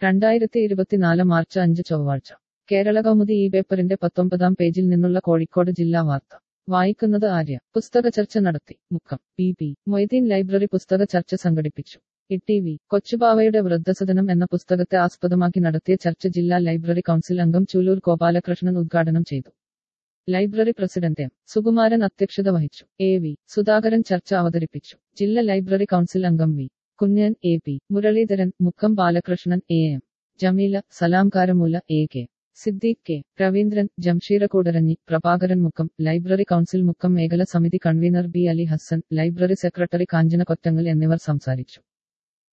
രണ്ടായിരത്തി ഇരുപത്തിനാല് മാർച്ച് അഞ്ച് ചൊവ്വാഴ്ച കേരള കൗമുദി ഈ പേപ്പറിന്റെ പത്തൊമ്പതാം പേജിൽ നിന്നുള്ള കോഴിക്കോട് ജില്ലാ വാർത്ത വായിക്കുന്നത് ആര്യ പുസ്തക ചർച്ച നടത്തി Mukkam P P Moideen library പുസ്തക ചർച്ച സംഘടിപ്പിച്ചു ഇ വി കൊച്ചുപാവയുടെ വൃദ്ധസദനം എന്ന പുസ്തകത്തെ ആസ്പദമാക്കി നടത്തിയ ചർച്ച ജില്ലാ ലൈബ്രറി കൗൺസിൽ അംഗം ചൂലൂർ ഗോപാലകൃഷ്ണൻ ഉദ്ഘാടനം ചെയ്തു ലൈബ്രറി പ്രസിഡന്റ് എം സുകുമാരൻ അധ്യക്ഷത വഹിച്ചു എ വി സുധാകരൻ ചർച്ച അവതരിപ്പിച്ചു ജില്ലാ ലൈബ്രറി കൗൺസിൽ അംഗം V Kunjan A P Muraleedharan Mukkam Balakrishnan A M Jameela Salam Karamoola A K Siddique K Raveendran Jamsheera Koodaranji Prabhakaran Mukkam library council Mukkam മേഖല സമിതി convener B Ali Hasan library secretary Kanchana Kottangal എന്നിവർ സംസാരിച്ചു